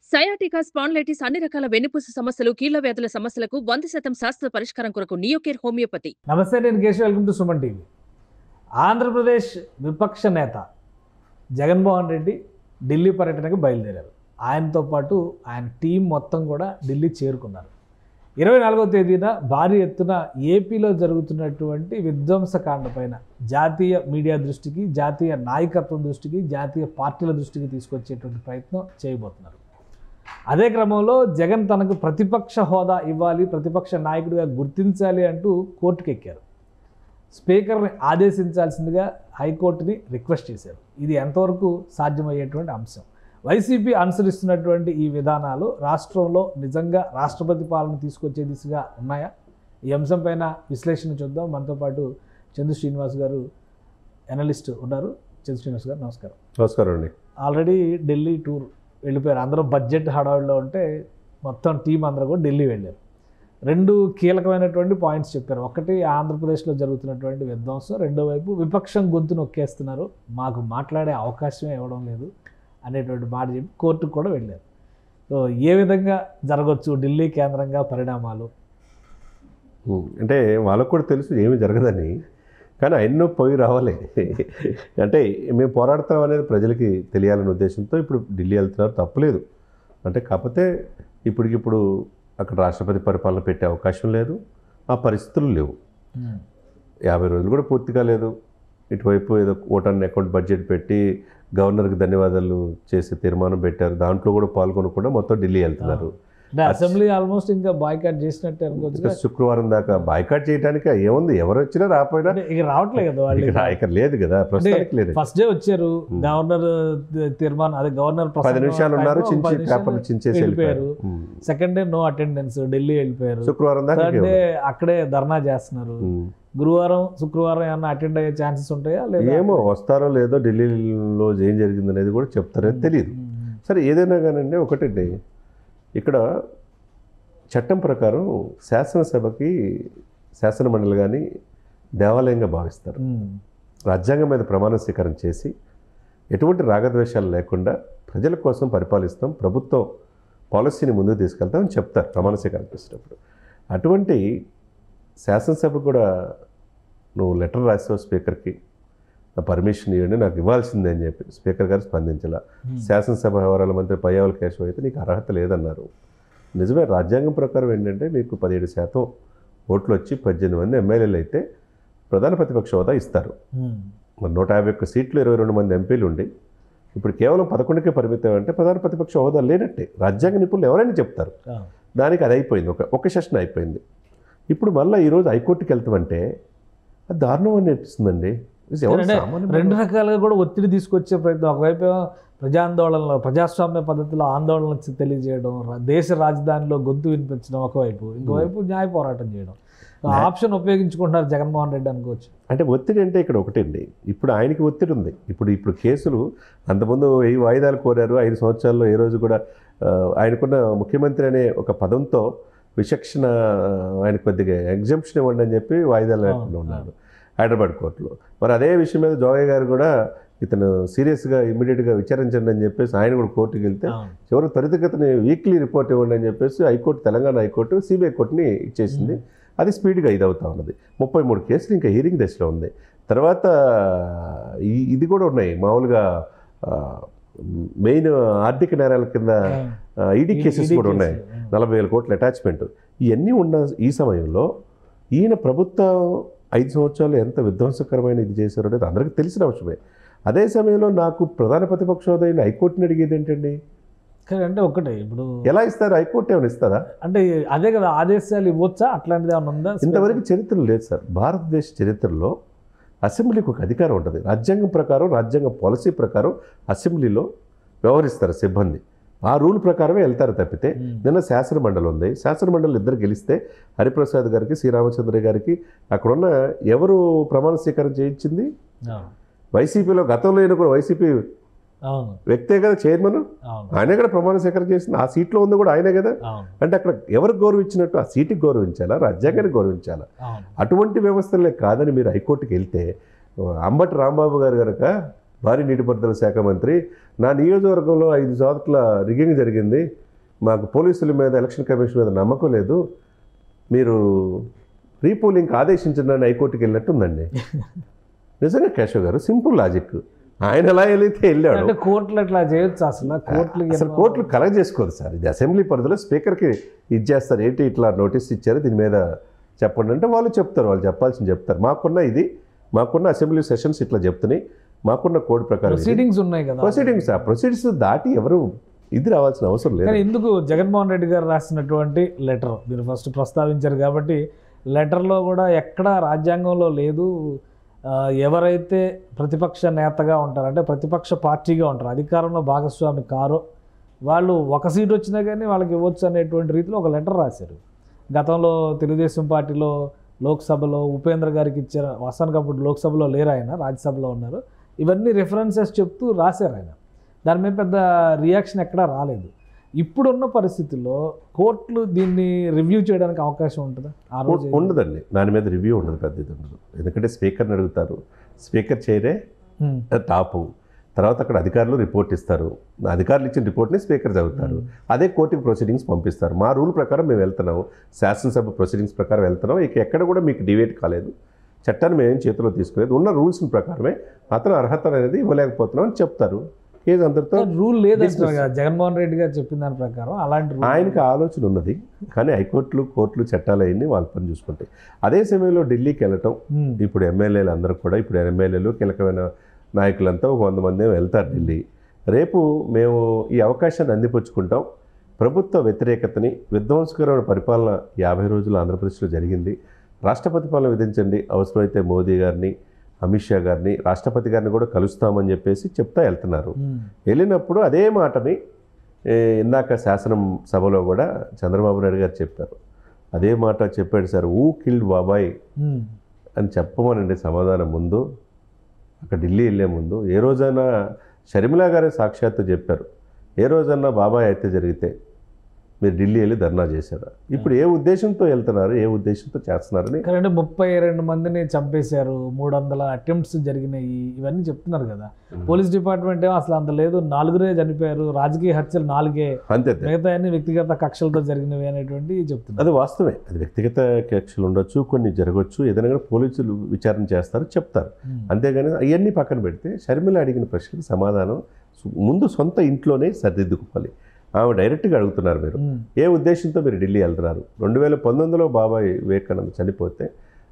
Sciatica spondylitis అన్ని రకాల వెన్నుపూస సమస్యలు కీళ్ల వ్యాధుల సమస్యలకు వంద శాతం శాస్త్ర పరిష్కారం కొరకు నియోకేర్ హోమియోపతి నమస్తే నేను Keshav welcome to Suman TV Andhra Pradesh విపక్ష నేత జగన్మోహన్ రెడ్డి ఢిల్లీ పర్యటనకు బయలుదేరారు ఆయనతో పాటు ఆయన టీం మొత్తం కూడా ఢిల్లీ చేరుకున్నారు ఇరవై నాలుగవ తేదీన భారీ ఎత్తున ఏపీలో జరుగుతున్నటువంటి విధ్వంసకాండ పైన జాతీయ మీడియా దృష్టికి జాతీయ నాయకత్వం దృష్టికి జాతీయ పార్టీల దృష్టికి తీసుకొచ్చేటువంటి ప్రయత్నం చేయబోతున్నారు అదే క్రమంలో జగన్ తనకు ప్రతిపక్ష హోదా ఇవ్వాలి ప్రతిపక్ష నాయకుడిగా గుర్తించాలి అంటూ కోర్టుకు ఎక్కారు స్పీకర్ని ఆదేశించాల్సిందిగా హైకోర్టుని రిక్వెస్ట్ చేశారు ఇది ఎంతవరకు సాధ్యమయ్యేటువంటి అంశం వైసీపీ అనుసరిస్తున్నటువంటి ఈ విధానాలు రాష్ట్రంలో నిజంగా రాష్ట్రపతి పాలన తీసుకొచ్చే దిశగా ఉన్నాయా ఈ అంశం పైన విశ్లేషణ చూద్దాం మనతో పాటు చంద్ర శ్రీనివాస్ గారు ఎనలిస్ట్ ఉన్నారు చంద్ర శ్రీనివాస్ గారు నమస్కారం నమస్కారం అండి ఆల్రెడీ ఢిల్లీ టూర్ వెళ్ళిపోయారు అందరూ బడ్జెట్ హడావిడిలో ఉంటే మొత్తం టీం అందరూ కూడా ఢిల్లీ వెళ్ళారు రెండు కీలకమైనటువంటి పాయింట్స్ చెప్పారు ఒకటి ఆంధ్రప్రదేశ్లో జరుగుతున్నటువంటి విధ్వంసం రెండో వైపు విపక్షం గొంతు నొక్కేస్తున్నారు మాకు మాట్లాడే అవకాశమే ఇవ్వడం లేదు అనేటువంటి మాట చెప్పి కోర్టుకు కూడా వెళ్ళారు సో ఏ విధంగా జరగవచ్చు ఢిల్లీ కేంద్రంగా పరిణామాలు ఉమ్, అంటే వాళ్ళకు కూడా తెలుసు ఏమీ జరగదని కానీ ఎన్నో పోయి రావాలి అంటే మేము పోరాడతాం అనేది ప్రజలకి తెలియాలనే ఉద్దేశంతో ఇప్పుడు ఢిల్లీ వెళ్తున్నారు తప్పలేదు అంటే కాకపోతే ఇప్పటికిప్పుడు అక్కడ రాష్ట్రపతి పరిపాలన పెట్టే అవకాశం లేదు ఆ పరిస్థితులు లేవు యాభై రోజులు కూడా పూర్తి కాలేదు ఇటువైపు ఏదో ఓటాన్ అకౌంట్ బడ్జెట్ పెట్టి గవర్నర్కి ధన్యవాదాలు చేసి తీర్మానం పెట్టారు దాంట్లో కూడా పాల్గొనకుండా మొత్తం ఢిల్లీ వెళ్తున్నారు అంటే అసెంబ్లీ ఆల్మోస్ట్ ఇంకా బాయ్కాట్ చేసినట్టే అనుకోవచ్చు ఇంకా శుక్రవారం దాకా బాయ్కాట్ చేయడానికి ఏముంది ఎవరు వచ్చినా రాపోయినా అంటే ఇక రావట్లేదు కదా వాళ్ళు ఇక్కడ ఇక్కడ లేదు కదా ప్రస్తుతానికి లేదు ఫస్ట్ డే వచ్చారు గవర్నర్ తీర్మానం అదే గవర్నర్ పది ప్రసంగం నిమిషాలు ఉన్నారు టైంలో చించి పది నిమిషాలు పేపర్లు చించేసి వెళ్ళిపోయారు వెళ్ళిపోయారు um. Second day no attendance Delhi వెళ్ళిపోయారు శుక్రవారం దాకా థర్డ్ డే ఇంకేం అక్కడే ధర్నా చేస్తున్నారు ఉమ్. గురువారం శుక్రవారం ఏమన్నా అటెండ్ అయ్యే ఛాన్సెస్ ఉంటాయా లేదా ఏమో వస్తారో లేదో ఢిల్లీలో ఏం జరిగింది అనేది కూడా చెప్తారని తెలియదు ఉమ్. సరే ఏదైనా కానండి ఒకటండి ఇక్కడ చట్టం ప్రకారం శాసనసభకి శాసన మండలి కానీ దేవాలయంగా భావిస్తారు ఉమ్. రాజ్యాంగం మీద ప్రమాణ స్వీకారం చేసి ఎటువంటి రాగద్వేషాలు లేకుండా ప్రజల కోసం పరిపాలిస్తాం ప్రభుత్వం పాలసీని ముందుకు తీసుకెళ్తాం అని చెప్తారు ప్రమాణ స్వీకారం చేసేటప్పుడు అటువంటి శాసనసభ కూడా నువ్వు లెటర్ రాసావు స్పీకర్కి నా పర్మిషన్ ఇవ్వండి నాకు ఇవ్వాల్సిందే అని చెప్పి స్పీకర్ గారు స్పందించాల Hmm. శాసనసభ వ్యవహారాల మంత్రి పయ్యావుల కేశవ్ అయితే నీకు అర్హత లేదన్నారు నిజమే రాజ్యాంగం ప్రకారం ఏంటంటే మీకు పదిహేడు శాతం ఓట్లు వచ్చి పద్దెనిమిది మంది ఎమ్మెల్యేలు అయితే ప్రధాన ప్రతిపక్ష హోదా ఇస్తారు ఉమ్. మరి నూట యాభై ఒక్క సీట్లు ఇరవై రెండు మంది ఎంపీలు ఉండి ఇప్పుడు కేవలం పదకొండుకే పరిమితం అంటే ప్రధాన ప్రతిపక్ష హోదా లేనట్టే రాజ్యాంగ నిపుణులు ఎవరైనా చెప్తారు ఆ. దానికి అది అయిపోయింది ఒక ఒక సెషన్ అయిపోయింది ఇప్పుడు మళ్ళీ ఈరోజు హైకోర్టుకి వెళ్తామంటే అది దారుణం అని అనిపిస్తుందండి ఇది ఎవరు అంటే సామాన్య రెండు రకాలుగా కూడా ఒత్తిడి తీసుకొచ్చే ప్రయత్నం ఒకవైపు ఏమో ప్రజాందోళనలో ప్రజాస్వామ్య పద్ధతిలో ఆందోళన చే- తెలియజేయడం రా- దేశ రాజధానిలో గొంతు వినిపించడం ఒకవైపు ఇంకోవైపు న్యాయ పోరాటం చేయడం ఆ ఆప్షన్ ఉపయోగించుకుంటున్నారు జగన్మోహన్ రెడ్డి అనుకోవచ్చు అంటే ఒత్తిడి అంటే ఇక్కడ ఒకటండి ఇప్పుడు ఆయనకి ఒత్తిడి ఉంది ఇప్పుడు ఇప్పుడు కేసులు అంతకుముందు వెయ్యి వాయిదాలు కోరారు ఐదు సంవత్సరాల్లో ఏ రోజు కూడా ఆ, ఆయనకున్న ముఖ్యమంత్రి అనే ఒక పదంతో విచక్షణ ఆ, ఆయన కొద్దిగా ఎగ్జంప్షన్ ఇవ్వండి అని చెప్పి వాయిదాలు లేకుండా ఉన్నాడు హైదరాబాద్ కోర్టులో మరి అదే విషయం మీద జోగయ్య గారు కూడా ఇతను సీరియస్గా ఇమీడియట్గా విచారించండి అని చెప్పేసి ఆయన కూడా కోర్టుకి వెళ్తే అవును. చివరి త్వరితగతిని వీక్లీ రిపోర్ట్ ఇవ్వండి అని చెప్పేసి హైకోర్టు తెలంగాణ హైకోర్టు సిబిఐ కోర్టుని ఇచ్చేసింది అది స్పీడ్గా ఇది అవుతా ఉన్నది ముప్పై మూడు కేసులు ఇంకా హీరింగ్ దశలో ఉంది తర్వాత ఈ ఇది కూడా ఉన్నాయి మామూలుగా మెయిన్ ఆర్థిక నేరాల కింద ఈడీ కేసెస్ ఈడీ కూడా ఉన్నాయి కేసులు. నలభై వేల కోట్ల అటాచ్మెంట్ ఇవన్నీ ఉన్న ఈ సమయంలో ఈయన ప్రభుత్వం ఐదు సంవత్సరాలు ఎంత విధ్వంసకరమైన ఇది చేశారో అనేది అందరికీ తెలిసిన అంశమే అదే సమయంలో నాకు ప్రధాన ప్రతిపక్ష హోదా అయిన హైకోర్టుని అడిగేది ఏంటండి కానీ అంటే ఒకటే ఇప్పుడు ఎలా ఇస్తారు హైకోర్టు ఏమైనా ఇస్తారా అంటే అదే కదా ఆదేశాలు ఇవ్వచ్చా అట్లాంటిది ఏమైనా ఉందా ఇంతవరకు చరిత్ర లేదు సార్ భారతదేశ చరిత్రలో అసెంబ్లీకి ఒక అధికారం ఉంటుంది రాజ్యాంగం ప్రకారం రాజ్యాంగ పాలసీ ప్రకారం అసెంబ్లీలో వ్యవహరిస్తారు సిబ్బంది ఆ రూల్ ప్రకారమే వెళ్తారు తప్పితే ఉమ్. నిన్న శాసన మండలి ఉంది శాసన మండలి ఇద్దరు గెలిస్తే హరిప్రసాద్ గారికి శ్రీరామచంద్ర గారికి అక్కడున్న ఎవరు ప్రమాణ స్వీకారం చేయించింది అవును. వైసీపీలో గతంలో ఈయన కూడా వైసీపీ అవును వ్యక్తే కదా చైర్మన్ అవును ఆయనే కూడా ప్రమాణ స్వీకారం చేసింది ఆ సీట్లో ఉంది కూడా ఆయనే కదా అవును అంటే అక్కడ ఎవరికి గౌరవించినట్టు ఆ సీటుకి గౌరవించాలా రాజ్యాంగానికి గౌరవించాలా అవును అటువంటి వ్యవస్థలే కాదని మీరు హైకోర్టుకి వెళ్తే అంబటి రాంబాబు గారు కనుక భారీ నీటిపారుదల శాఖ మంత్రి నా నియోజకవర్గంలో ఐదు చోట్ల రిగ్గింగ్ జరిగింది మాకు పోలీసుల మీద ఎలక్షన్ కమిషన్ మీద నమ్మకం లేదు మీరు రీపోలింగ్కి ఆదేశించండి హైకోర్టుకి వెళ్ళినట్టుందండి నిజంగా కేశవ్ గారు సింపుల్ లాజిక్ ఆయన ఎలా వెళితే వెళ్ళాడు అంటే కోర్టులు అట్లా చేయొచ్చు అసలు కోర్టులకి అసలు ఎన్నో- కోర్టులు కలెక్ట్ చేసుకోదు సార్ ఇది అసెంబ్లీ పరిధిలో స్పీకర్కి ఇది చేస్తారు ఏంటి ఇట్లా నోటీస్ ఇచ్చారు దీని మీద చెప్పండి అంటే వాళ్ళు చెప్తారు వాళ్ళు చెప్పాల్సింది చెప్తారు మాకున్న ఇది మాకున్న అసెంబ్లీ సెషన్స్ ఇట్లా చెప్తున్నాయి మాకున్న కోడ్ ప్రకారం ఇది. ప్రొసీడింగ్స్ ఉన్నాయి కదా ప్రొసీడింగ్స్ ఆ ప్రొసీడింగ్స్ దాటి ఎవరు ఇది రావాల్సిన అవసరం లేదు కానీ ఎందుకు జగన్మోహన్ రెడ్డి గారు రాసినటువంటి లెటర్ మీరు ఫస్ట్ ప్రస్తావించారు కాబట్టి లెటర్లో కూడా ఎక్కడ రాజ్యాంగంలో లేదు ఆ, ఎవరైతే ప్రతిపక్ష నేతగా ఉంటారు అంటే ప్రతిపక్ష పార్టీగా ఉంటారు అధికారంలో భాగస్వామి కారో వాళ్ళు ఒక సీట్ వచ్చినా కానీ వాళ్ళకి ఇవ్వచ్చు అనేటువంటి రీతిలో ఒక లెటర్ రాశారు గతంలో తెలుగుదేశం పార్టీలో లోక్సభలో ఉపేంద్ర గారికి ఇచ్చారు వస్తానికి అప్పుడు లోక్సభలో లేరు ఆయన రాజ్యసభలో ఉన్నారు ఇవన్నీ రిఫరెన్సెస్ చెప్తూ రాశారు ఆయన దాని మీద పెద్ద రియాక్షన్ ఎక్కడా రాలేదు ఇప్పుడున్న పరిస్థితుల్లో కోర్టులు దీన్ని రివ్యూ చేయడానికి అవకాశం ఉంటుందా ఆ రోజు ఉం- ఉండదండి దాని మీద రివ్యూ ఉండదు పెద్ద ఇది ఉండదు ఎందుకంటే స్పీకర్ని అడుగుతారు స్పీకర్ చేయరే ఉమ్, టాపు తర్వాత అక్కడ అధికారులు రిపోర్ట్ ఇస్తారు అధికారులు ఇచ్చిన రిపోర్ట్ని స్పీకర్ చదువుతారు అదే కోర్టుకి ప్రొసీడింగ్స్ పంపిస్తారు మా రూల్ ప్రకారం మేము వెళ్తున్నాం శాసనసభ ప్రొసీడింగ్స్ ప్రకారం వెళ్తున్నాం ఇక ఎక్కడ కూడా మీకు డివేట్ కాలేదు చట్టాన్ని మేమేం చేతిలో తీసుకునేది ఉన్న రూల్స్ ప్రకారమే అతను అర్హత అనేది ఇవ్వలేకపోతున్నాం అని చెప్తారు కేసు అందరితో రూల్ లేదంటారు Business. కదా జగన్మోహన్ రెడ్డి గారు చెప్పిన దాని ప్రకారం అలాంటి రూల్ ఆయనకి ఆలోచన ఉన్నది కానీ హైకోర్టులు కోర్టులు చట్టాలు అవన్నీ వాళ్ళ పని చూసుకుంటాయి అదే సమయంలో ఢిల్లీకి వెళ్ళటం ఉమ్, ఇప్పుడు ఎమ్మెల్యేలు అందరూ కూడా ఇప్పుడు ఎమ్మెల్యేలు కీలకమైన నాయకులంతా ఒక వంద మంది వెళ్తారు ఢిల్లీ రేపు మేము ఈ అవకాశాన్ని అందిపుచ్చుకుంటాం ప్రభుత్వ వ్యతిరేకతని విధ్వంసకరమైన పరిపాలన యాభై రోజులు ఆంధ్రప్రదేశ్లో జరిగింది రాష్ట్రపతి పాలన విధించండి అవసరమైతే మోదీ గారిని అమిత్ షా గారిని రాష్ట్రపతి గారిని కూడా కలుస్తామని చెప్పేసి చెప్తా వెళ్తున్నారు ఉమ్, వెళ్ళినప్పుడు అదే మాటని ఏ, ఇందాక శాసనం సభలో కూడా చంద్రబాబు నాయుడు గారు చెప్పారు అదే మాట చెప్పాడు సార్ ఊ కిల్డ్ బాబాయ్ ఉమ్, అని చెప్పమనండి సమాధానం ముందు అక్కడ ఢిల్లీ వెళ్ళే ముందు ఏ రోజైనా షర్మిలా గారే సాక్షాత్తు చెప్పారు ఏ రోజన్నా బాబాయ్ అయితే జరిగితే మీరు ఢిల్లీ వెళ్ళి ధర్నా చేశారా ఇప్పుడు ఏ ఉద్దేశంతో వెళ్తున్నారు ఏ ఉద్దేశంతో చేస్తున్నారని కానీ ముప్పై రెండు మందిని చంపేశారు మూడు వందల అటెంప్ట్స్ జరిగినాయి ఇవన్నీ చెప్తున్నారు కదా పోలీస్ డిపార్ట్మెంట్ ఏమో అసలు అంత లేదు నాలుగురే చనిపోయారు రాజకీయ హత్యలు నాలుగే అంతే మిగతా అన్ని వ్యక్తిగత కక్షలతో జరిగినవి అనేటువంటి చెప్తున్నారు అది వాస్తవమే అది వ్యక్తిగత కక్షలు ఉండొచ్చు కొన్ని జరగవచ్చు ఏదైనా కూడా పోలీసులు విచారణ చేస్తారు చెప్తారు ఉమ్, అంతేగాని అవన్నీ పక్కన పెడితే షర్మిల అడిగిన ప్రశ్నకు సమాధానం సు- ముందు సొంత ఇంట్లోనే సరిదిద్దుకోవాలి ఆమె డైరెక్ట్గా అడుగుతున్నారు మీరు ఉమ్, ఏ ఉద్దేశంతో మీరు ఢిల్లీ వెళ్తున్నారు రెండు వేల పంతొమ్మిదిలో బాబాయ్ వివేకానంద చనిపోతే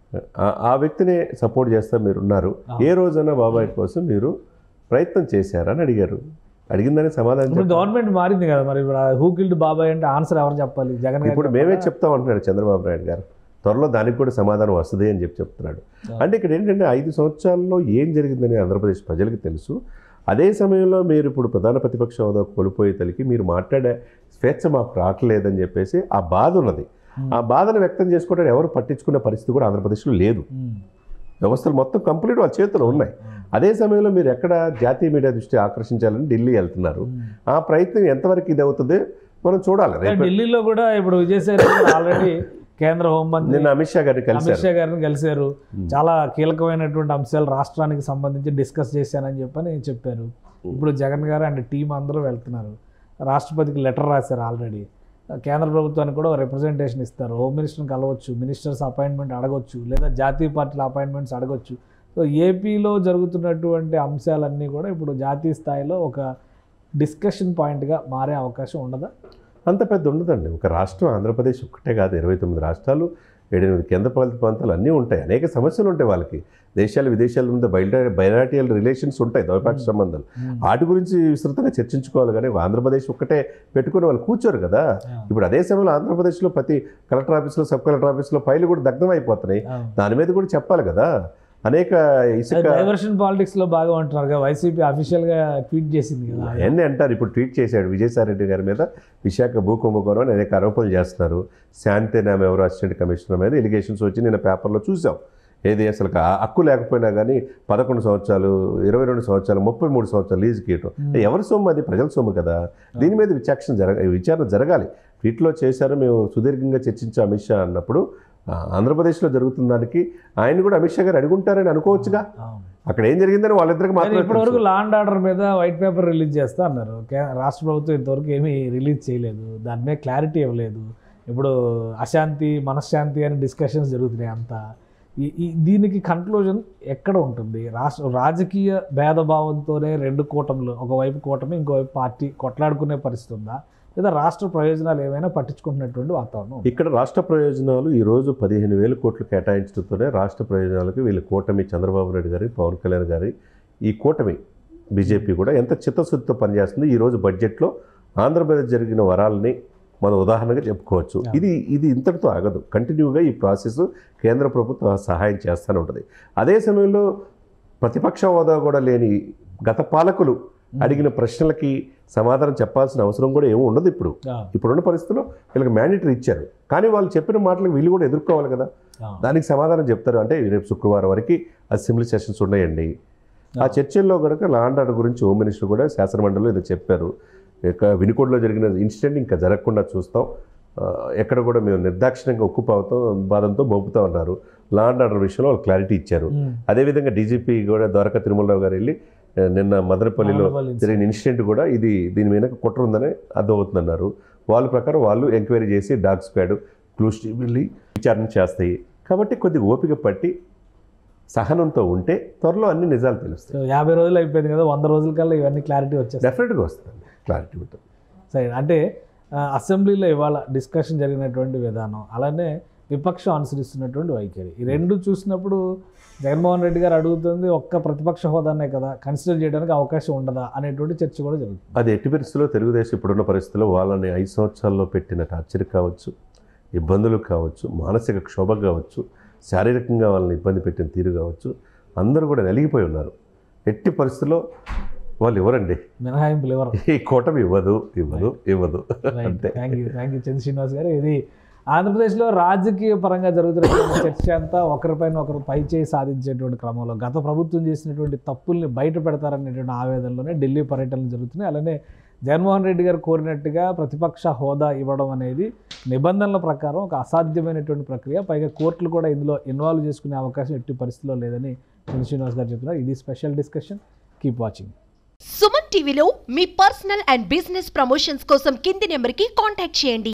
ఆ- ఆ వ్యక్తినే సపోర్ట్ చేస్తా మీరు ఉన్నారు ఏ రోజైనా బాబాయ్ కోసం మీరు ప్రయత్నం చేశారని అడిగారు అడిగిందని సమాధానం ఇప్పుడు చెప్పాలి. గవర్నమెంట్ మారింది కదా మరి హూ కిల్డ్ బాబాయ్ అంటే ఆన్సర్ ఎవరు చెప్పాలి జగన్ గారు ఇప్పుడు చెప్పాలా? మేమే చెప్తాం అంటున్నాడు చంద్రబాబు నాయుడు గారు త్వరలో దానికి కూడా సమాధానం వస్తుంది అని చెప్పి చెప్తున్నాడు అంటే ఇక్కడ ఏంటంటే ఐదు సంవత్సరాల్లో ఏం జరిగిందని ఆంధ్రప్రదేశ్ ప్రజలకు తెలుసు అదే సమయంలో మీరు ఇప్పుడు ప్రధాన ప్రతిపక్ష హోదా కోల్పోయే తలికి మీరు మాట్లాడే స్వేచ్ఛ మాకు రావట్లేదని చెప్పేసి ఆ బాధ ఉన్నది ఆ బాధను వ్యక్తం చేసుకోవడానికి ఎవరు పట్టించుకునే పరిస్థితి కూడా ఆంధ్రప్రదేశ్లో లేదు ఉమ్, వ్యవస్థలు మొత్తం కంప్లీట్ వాళ్ళ చేతిలో ఉన్నాయి అదే సమయంలో మీరు ఎక్కడ జాతీయ మీడియా దృష్టి ఆకర్షించాలని ఢిల్లీ వెళ్తున్నారు ఉమ్. ఆ ప్రయత్నం ఎంతవరకు ఇది అవుతుంది మనం చూడాలి రేపు ఢిల్లీలో కూడా ఇప్పుడు విజయసాయి రెడ్డి గారు ఆల్రెడీ కేంద్ర హోంమంత్రి నిన్న అమిత్ షా గారిని అమిత్ కలిశారు షా గారిని కలిశారు చాలా కీలకమైనటువంటి అంశాలు రాష్ట్రానికి సంబంధించి డిస్కస్ చేశానని చెప్పని చెప్పారు ఇప్పుడు జగన్ గారు అండ్ టీం అందరూ వెళ్తున్నారు రాష్ట్రపతికి లెటర్ రాశారు ఆల్రెడీ కేంద్ర ప్రభుత్వానికి కూడా రిప్రజెంటేషన్ ఇస్తారు హోమ్ మినిస్టర్ని కలవచ్చు మినిస్టర్స్ అపాయింట్మెంట్ అడగొచ్చు లేదా జాతీయ పార్టీల అపాయింట్మెంట్స్ అడగొచ్చు సో ఏపీలో జరుగుతున్నటువంటి అంశాలన్నీ కూడా ఇప్పుడు జాతీయ స్థాయిలో ఒక డిస్కషన్ పాయింట్గా మారే అవకాశం ఉండదా అంత పెద్ద ఉండదండి ఒక రాష్ట్రం ఆంధ్రప్రదేశ్ ఒక్కటే కాదు ఇరవై తొమ్మిది రాష్ట్రాలు ఏడెనిమిది కేంద్రపాలిత ప్రాంతాలు అన్నీ ఉంటాయి అనేక సమస్యలు ఉంటాయి వాళ్ళకి దేశాలు విదేశాల మీద బయట బయలాటియల్ రిలేషన్స్ ఉంటాయి ద్వైపాక్షిక సంబంధాలు వాటి గురించి విస్తృతంగా చర్చించుకోవాలి కానీ ఆంధ్రప్రదేశ్ ఒక్కటే పెట్టుకుని వాళ్ళు కూర్చోరు కదా ఇప్పుడు అదే సమయంలో ఆంధ్రప్రదేశ్లో ప్రతి కలెక్టర్ ఆఫీస్లో సబ్ కలెక్టర్ ఆఫీస్లో ఫైలు కూడా దగ్ధం అయిపోతున్నాయి దాని మీద కూడా చెప్పాలి కదా అనేక ఇసుక డైవర్షన్ పాలిటిక్స్ లో బాగా ఉంటున్నారు కదా వైసీపీ అఫీషియల్ గా ట్వీట్ చేసింది కదా అవన్నీ అంటారు ఇప్పుడు ట్వీట్ చేశాడు విజయసాయి రెడ్డి గారి మీద విశాఖ భూ కుంభకోణం అని అనేక ఆరోపణలు చేస్తున్నారు శాంతి నామ ఎవరు అసిస్టెంట్ కమిషనర్ మీద ఎలిగేషన్స్ వచ్చి నేను పేపర్లో చూసాం ఏది అసలు ఆ హక్కు లేకపోయినా కానీ పదకొండు సంవత్సరాలు ఇరవై రెండు సంవత్సరాలు ముప్పై మూడు సంవత్సరాలు లీజు గీయటం ఎవరి సొమ్ము అది ప్రజల సొమ్ము కదా దీని మీద విచక్షణ జరగ విచారణ జరగాలి ట్వీట్లో చేశారు మేము సుదీర్ఘంగా చర్చించాం అమిత్ షా అన్నప్పుడు ఆ, ఆంధ్రప్రదేశ్లో జరుగుతున్న దానికి ఆయన కూడా అమిత్ షా గారు అడుగుంటారని అనుకోవచ్చుగా అవును. అక్కడ ఏం జరిగిందని వాళ్ళిద్దరికి మాత్రమే ఇప్పటి వరకు తెలుసు. లా అండ్ ఆర్డర్ మీద వైట్ పేపర్ రిలీజ్ చేస్తా అన్నారు కే- రాష్ట్ర ప్రభుత్వం ఇంతవరకు ఏమీ రిలీజ్ చేయలేదు దాని మీద క్లారిటీ ఇవ్వలేదు ఇప్పుడు అశాంతి మనశ్శాంతి అని డిస్కషన్స్ జరుగుతున్నాయి అంతా ఈ ఈ దీనికి కన్క్లూజన్ ఎక్కడ ఉంటుంది రాష్ట్ర రాజకీయ భేదభావంతోనే రెండు కూటములు ఒకవైపు కూటమి ఇంకోవైపు పార్టీ కొట్లాడుకునే పరిస్థితి ఉందా లేదా రాష్ట్ర ప్రయోజనాలు ఏమైనా పట్టించుకుంటున్నటువంటి వాతావరణం ఉందా? ఇక్కడ రాష్ట్ర ప్రయోజనాలు ఈ రోజు పదిహేను వేల కోట్లు కేటాయించడంతోనే రాష్ట్ర ప్రయోజనాలకు వీళ్ళ కూటమి చంద్రబాబు నాయుడు గారి పవన్ కళ్యాణ్ గారి ఈ కూటమి బీజేపీ కూడా ఎంత చిత్తశుద్ధితో పనిచేస్తుంది ఈ రోజు బడ్జెట్లో ఆంధ్రప్రదేశ్ జరిగిన వరాలని మనం ఉదాహరణగా చెప్పుకోవచ్చు ఇది ఇది ఇంతటితో ఆగదు కంటిన్యూగా ఈ ప్రాసెస్ కేంద్ర ప్రభుత్వం సహాయం చేస్తూనే ఉంటుంది అదే సమయంలో ప్రతిపక్ష హోదా కూడా లేని గత పాలకులు అడిగిన ప్రశ్నలకి సమాధానం చెప్పాల్సిన అవసరం కూడా ఏమి ఉండదు ఇప్పుడు ఆ, ఇప్పుడున్న పరిస్థితుల్లో వీళ్ళకి మ్యాండేటరీ ఇచ్చారు కానీ వాళ్ళు చెప్పిన మాటలకు వీళ్ళు కూడా ఎదుర్కోవాలి కదా ఆ. దానికి సమాధానం చెప్తారు అంటే రేపు శుక్రవారం వరకు అసెంబ్లీ సెషన్స్ ఉన్నాయండి ఆ చర్చల్లో కనుక లాండ్ ఆర్డర్ గురించి హోమ్ మినిస్టర్ కూడా శాసనమండలిలో ఏదో చెప్పారు ఇక వినుకోడులో జరిగిన ఇన్సిడెంట్ ఇంకా జరగకుండా చూస్తాం ఆ, ఎక్కడ కూడా మేము నిర్దాక్షిణ్యంగా ఉక్కుపావుతాం బాధంతో మోపుతా ఉన్నారు లా అండ్ ఆర్డర్ విషయంలో వాళ్ళు క్లారిటీ ఇచ్చారు ఉమ్. అదేవిధంగా డీజీపీ కూడా ద్వారకా తిరుమలరావు గారు వెళ్ళి ఆ, నిన్న మదనపల్లిలో మదనపల్లి జరిగిన ఇన్సిడెంట్ కూడా ఇది దీని వెనక కుట్ర ఉందని అర్థమవుతుందన్నారు వాళ్ళ ప్రకారం వాళ్ళు ఎంక్వైరీ చేసి డాగ్ స్క్వాడ్ క్లూస్ వెళ్ళి విచారణ చేస్తాయి కాబట్టి కొద్దిగా ఓపిక పట్టి సహనంతో ఉంటే త్వరలో అన్ని నిజాలు తెలుస్తాయి సో యాభై రోజులు అయిపోయింది కదా వంద రోజుల కల్లా ఇవన్నీ క్లారిటీ వచ్చేస్తాయి డెఫినెట్గా వస్తుంది క్లారిటీ ఉంటుంది సరే అంటే ఆ, అసెంబ్లీలో ఇవాళ డిస్కషన్ జరిగినటువంటి విధానం అలానే విపక్షం అనుసరిస్తున్నటువంటి వైఖరి ఈ రెండు చూసినప్పుడు జగన్మోహన్ రెడ్డి గారు అడుగుతుంది ఒక్క ప్రతిపక్ష హోదానే కదా కన్సిడర్ చేయడానికి అవకాశం ఉండదా అనేటువంటి చర్చ కూడా జరుగుతుంది అది ఎట్టి పరిస్థితుల్లో తెలుగుదేశం ఇప్పుడున్న పరిస్థితుల్లో వాళ్ళని ఐదు సంవత్సరాల్లో పెట్టిన టార్చర్ కావచ్చు ఇబ్బందులు కావచ్చు మానసిక క్షోభ కావచ్చు శారీరకంగా వాళ్ళని ఇబ్బంది పెట్టిన తీరు కావచ్చు అందరూ కూడా నలిగిపోయి ఉన్నారు ఎట్టి పరిస్థితుల్లో వాళ్ళు ఇవ్వరండి మినహాయింపులు ఎవరు ఈ కూటమి ఇవ్వదు ఇవ్వదు ఇవ్వదు అంతే thank you thank you Chandra Srinivas garu ఇది ఆంధ్రప్రదేశ్లో రాజకీయ పరంగా జరుగుతున్నటువంటి చర్చ అంతా ఒకరిపైన ఒకరు పై చేయి సాధించేటువంటి క్రమంలో గత ప్రభుత్వం చేసినటువంటి తప్పుల్ని బయట పెడతారనేటువంటి ఆవేదనలోనే ఢిల్లీ పర్యటనలు జరుగుతున్నాయి అలానే జగన్మోహన్ రెడ్డి గారు కోరినట్టుగా ప్రతిపక్ష హోదా ఇవ్వడం అనేది నిబంధనల ప్రకారం ఒక అసాధ్యమైనటువంటి ప్రక్రియ పైగా కోర్టులు కూడా ఇందులో ఇన్వాల్వ్ చేసుకునే అవకాశం ఎట్టి పరిస్థితిలో లేదని చంద్ర శ్రీనివాస్ గారు చెప్తున్నారు ఇది special discussion keep watching Suman టీవీలో మీ పర్సనల్ అండ్ బిజినెస్ ప్రమోషన్స్ కోసం కింది నెంబర్కి కాంటాక్ట్ చేయండి